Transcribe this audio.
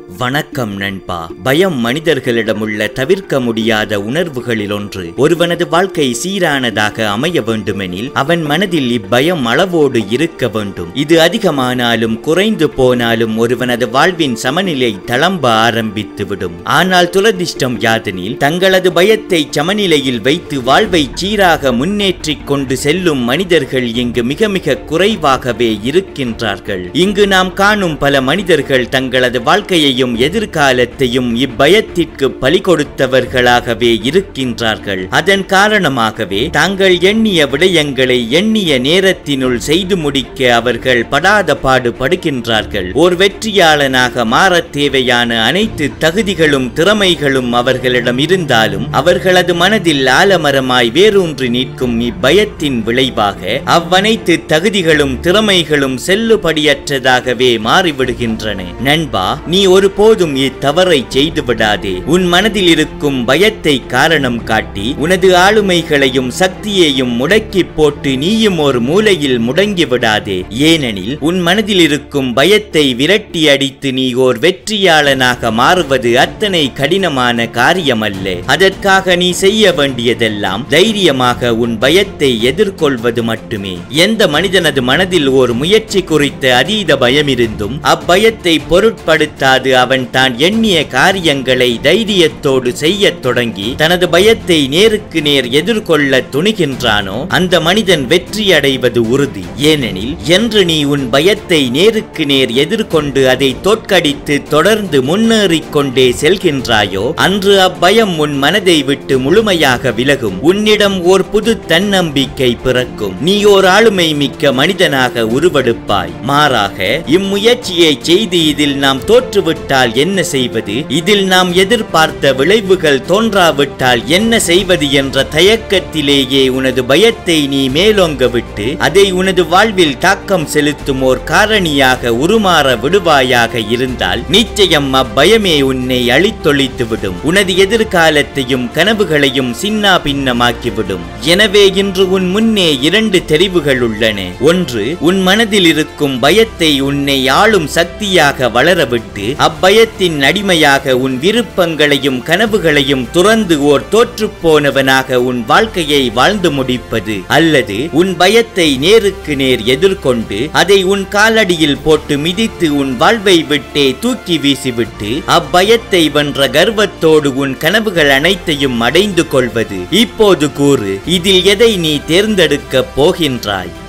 வணக்கம் நண்பா பயம் மனிதர்களிடமுள்ள தவிர்க்க முடியாத உணர்வுகளில் ஒன்று ஒருவனது வாழ்க்கை சீரானதாக அமைய வேண்டுமெனில் அவன் மனதில் இப்பயம் அளவோடு இருக்க வேண்டும் இது அதிகமானாலும் குறைந்து போனாலும் ஒருவனது வாழ்வின் சமநிலை தளம்ப ஆரம்பித்துவிடும் ஆனால் துரதிர்ஷ்டம் யாதெனில் தங்களது பயத்தை சமநிலையில் வைத்து வாழ்வை சீராக முன்னேற்றிக் கொண்டு செல்லும் மனிதர்கள் இங்கு மிக மிக குறைவாகவே இருக்கின்றார்கள் இங்கு நாம் காணும் பல மனிதர்கள் தங்களது வாழ்க்கையையும் எதிர்காலத்தையும் இப்பயத்திற்கு பலி கொடுத்தவர்களாகவே இருக்கின்றார்கள் அதன் காரணமாகவே தாங்கள் எண்ணிய விடயங்களை எண்ணிய நேரத்தினுள் செய்து முடிக்க அவர்கள் படாத பாடு படுகின்றார்கள் ஓர் வெற்றியாளனாக மாறத் தேவையான அனைத்து தகுதிகளும் திறமைகளும் அவர்களிடம் இருந்தாலும் அவர்களது மனதில் ஆலமரமாய் வேரூன்றி நிற்கும் இப்பயத்தின் விளைவாக அவ்வனைத்து தகுதிகளும் திறமைகளும் செல்லுபடியற்றதாகவே மாறிவிடுகின்றன நண்பா நீ ஒருபோதும் இத்தவறை செய்து விடாதே உன் மனதில் இருக்கும் பயத்தை காரணம் காட்டி உனது ஆளுமைகளையும் சக்தியையும் முடக்கி போட்டு நீயும் ஒரு மூலையில் முடங்கி விடாதே ஏனெனில் உன் மனதில் இருக்கும் பயத்தை விரட்டி அடித்து நீ ஓர் வெற்றியாளனாக மாறுவது அத்தனை கடினமான காரியமல்ல அதற்காக நீ செய்ய வேண்டியதெல்லாம் தைரியமாக உன் பயத்தை எதிர்கொள்வது மட்டுமே எந்த மனிதனது மனதில் ஒரு முயற்சி குறித்த அதீத பயமிருந்தும் அப்பயத்தை பொருட்படுத்தாது அவன் தான் எண்ணிய காரியங்களை தைரியத்தோடு செய்யத் தொடங்கி தனது பயத்தை நேருக்கு நேர் எதிர்கொள்ள துணிகின்றானோ அந்த மனிதன் வெற்றி அடைவது உறுதி ஏனெனில் என்று நீ உன் பயத்தை நேருக்கு நேர் எதிர்கொண்டு அதை தோற்கடித்து தொடர்ந்து முன்னேறிக் கொண்டே செல்கின்றாயோ அன்று அப்பயம் உன் மனதை விட்டு முழுமையாக விலகும் உன்னிடம் ஓர் புது தன்னம்பிக்கை பிறக்கும் நீ ஓர் ஆளுமை மிக்க மனிதனாக உருவெடுப்பாய் மாறாக இம்முயற்சியை செய்து இதில் நாம் தோற்றுவிட்டால் என்ன செய்வது இதில் நாம் எதிர்பார்த்த விளைவுகள் தோன்றாவிட்டால் என்ன செய்வது என்ற தயக்கத்திலேயே உனது பயத்தை நீ மேலோங்க விட்டு அதை உனது வாழ்வில் தாக்கம் செலுத்தும் ஓர் காரணியாக உருமாற விடுவாயாக இருந்தால் நிச்சயம் அப்பயமே உன்னை அழித்தொழித்துவிடும் உனது எதிர்காலத்தையும் கனவுகளையும் சின்னா பின்னமாக்கிவிடும் எனவே இன்று உன் முன்னே இரண்டு தெரிவுகள் உள்ளன ஒன்று உன் மனதில் இருக்கும் பயத்தை உன்னை ஆளும் சக்தியாக வளரவிட்டு அப்பயத்தின் அடிமையாக உன் விருப்பங்களையும் கனவுகளையும் துறந்து ஓர் தோற்றுப்போனவனாக உன் வாழ்க்கையை வாழ்ந்து முடிப்பது அல்லது உன் பயத்தை நேருக்கு நேர் எதிர்கொண்டு அதை உன் காலடியில் போட்டு மிதித்து உன் வாழ்வை விட்டே தூக்கி வீசிவிட்டு அப்பயத்தை வென்ற கர்வத்தோடு உன் கனவுகள் அனைத்தையும் அடைந்து கொள்வது இப்போது கூறு இதில் எதை நீ தேர்ந்தெடுக்கப் போகின்றாய்